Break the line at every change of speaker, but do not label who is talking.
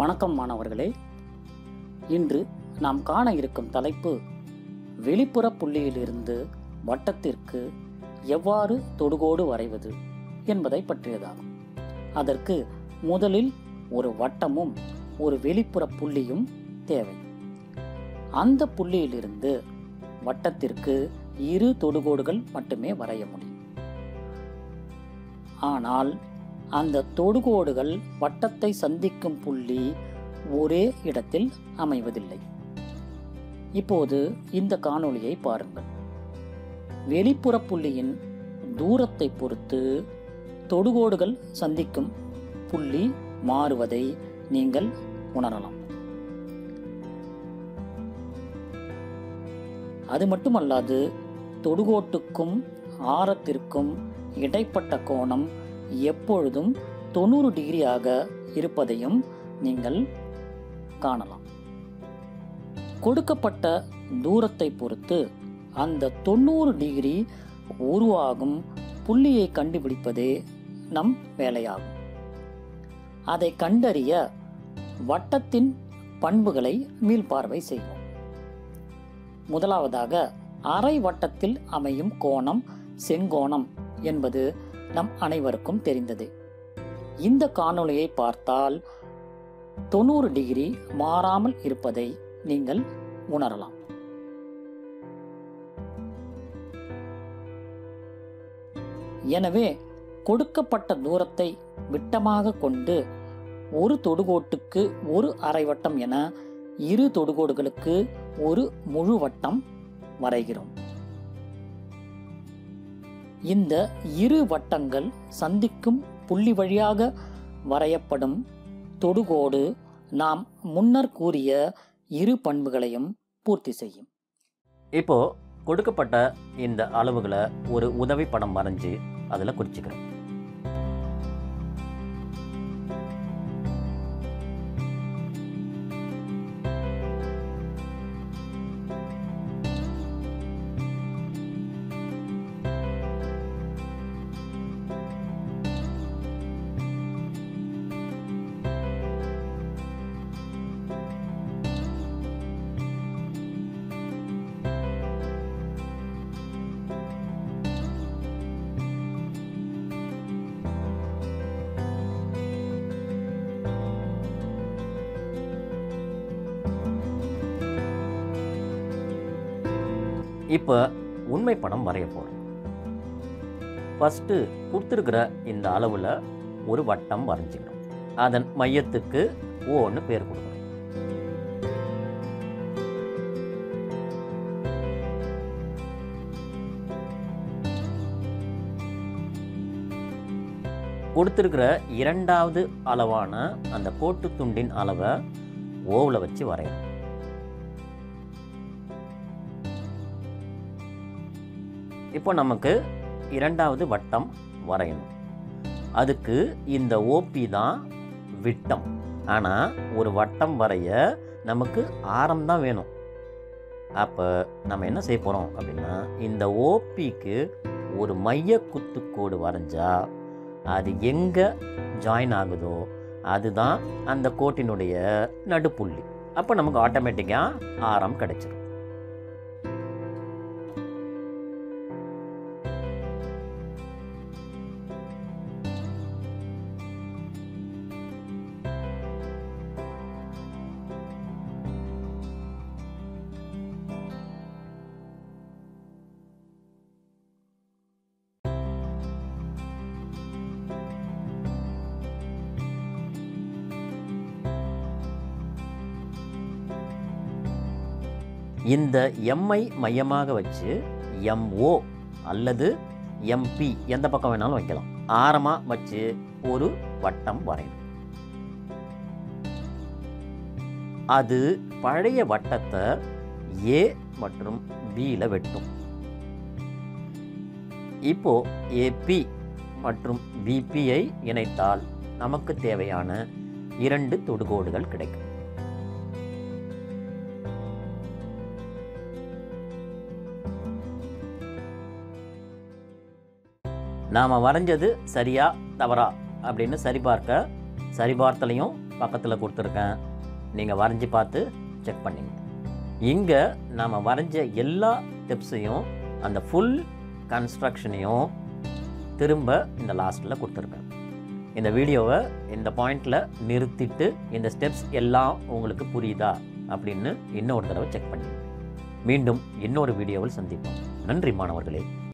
வணக்கம் மாணவர்களே இன்று நாம் காண இருக்கும் தலைப்பு வெளிப்புற புள்ளியிலிருந்து வட்டத்திற்கு எவ்வாறு தொடுகோடு வரைவது என்பதை பற்றியதாகும் அதற்கு முதலில் ஒரு வட்டமும் ஒரு வெளிப்புற புள்ளியும் தேவை அந்த புள்ளியிலிருந்து வட்டத்திற்கு இரு தொடுகோடுகள் மட்டுமே வரைய முடியும் ஆனால் அந்த தொடுகோடுகள் வட்டத்தை சந்திக்கும் புள்ளி ஒரே இடத்தில் அமைவதில்லை இப்போது இந்த காணொளியை பாருங்கள் வெளிப்புற புள்ளியின் தூரத்தை பொறுத்து தொடுகோடுகள் சந்திக்கும் புள்ளி மாறுவதை நீங்கள் உணரலாம் அது மட்டுமல்லாது தொடுகோட்டுக்கும் ஆரத்திற்கும் இடைப்பட்ட கோணம் எப்பொழுதும் தொண்ணூறு டிகிரியாக இருப்பதையும் நீங்கள் காணலாம் கொடுக்கப்பட்ட தூரத்தை பொறுத்து அந்த தொண்ணூறு டிகிரி உருவாகும் புள்ளியை கண்டுபிடிப்பதே நம் வேலையாகும் அதை கண்டறிய வட்டத்தின் பண்புகளை மீள்பார்வை செய்வோம் முதலாவதாக அரை வட்டத்தில் அமையும் கோணம் செங்கோணம் என்பது நம் அனைவருக்கும் தெரிந்ததே இந்த காணொளியை பார்த்தால் தொண்ணூறு டிகிரி மாறாமல் இருப்பதை நீங்கள் உணரலாம் எனவே கொடுக்கப்பட்ட தூரத்தை விட்டமாக கொண்டு ஒரு தொடுகோட்டுக்கு ஒரு அரைவட்டம் என இரு தொடுகோடுகளுக்கு ஒரு முழு வட்டம் வரைகிறோம் இந்த இரு வட்டங்கள் சந்திக்கும் புள்ளி வழியாக வரையப்படும் தொடுகோடு நாம் முன்னர் கூறிய இரு பண்புகளையும் பூர்த்தி செய்யும்
இப்போ கொடுக்கப்பட்ட இந்த அளவுகளை ஒரு உதவி படம் வரைஞ்சி அதில் குறிச்சிக்கிறோம் இப்போ உண்மை படம் வரைய போகிறோம் ஃபஸ்ட்டு கொடுத்துருக்கிற இந்த அளவில் ஒரு வட்டம் வரைஞ்சிக்கிறோம் அதன் மையத்துக்கு ஓன்னு பேர் கொடுக்குறோம் கொடுத்துருக்கிற இரண்டாவது அளவான அந்த கோட்டு துண்டின் அளவை ஓவில் வச்சு வரையணும் இப்போ நமக்கு இரண்டாவது வட்டம் வரையணும் அதுக்கு இந்த ஓபி தான் விட்டம் ஆனால் ஒரு வட்டம் வரைய நமக்கு ஆரம் தான் வேணும் அப்போ நம்ம என்ன செய்ய போகிறோம் அப்படின்னா இந்த ஓபிக்கு ஒரு மைய குத்துக்கோடு வரைஞ்சா அது எங்கே ஜாயின் ஆகுதோ அதுதான் அந்த கோட்டினுடைய நடுப்புள்ளி அப்போ நமக்கு ஆட்டோமேட்டிக்காக ஆரம் கிடைச்சிடும் இந்த எம்ஐ மையமாக வச்சு எம்ஓ அல்லது எம்பி எந்த பக்கம் வேணாலும் வைக்கலாம் ஆரமாக வச்சு ஒரு வட்டம் வரையணும் அது பழைய வட்டத்தை ஏ மற்றும் பியில் வெட்டும் இப்போ ஏபி மற்றும் பிபியை இணைத்தால் நமக்கு தேவையான இரண்டு தொடுகோடுகள் கிடைக்கும் நாம் வரைஞ்சது சரியா தவறா அப்படின்னு சரிபார்க்க சரிபார்த்தலையும் பக்கத்தில் கொடுத்துருக்கேன் நீங்கள் வரைஞ்சி பார்த்து செக் பண்ணிங்க இங்கே நாம் வரைஞ்ச எல்லா ஸ்டெப்ஸையும் அந்த ஃபுல் கன்ஸ்ட்ரக்ஷனையும் திரும்ப இந்த லாஸ்ட்டில் கொடுத்துருக்கேன் இந்த வீடியோவை இந்த பாயிண்டில் நிறுத்திட்டு இந்த ஸ்டெப்ஸ் எல்லாம் உங்களுக்கு புரியுதா அப்படின்னு இன்னொரு தடவை செக் பண்ணி மீண்டும் இன்னொரு வீடியோவில் சந்திப்போம் நன்றி மாணவர்களே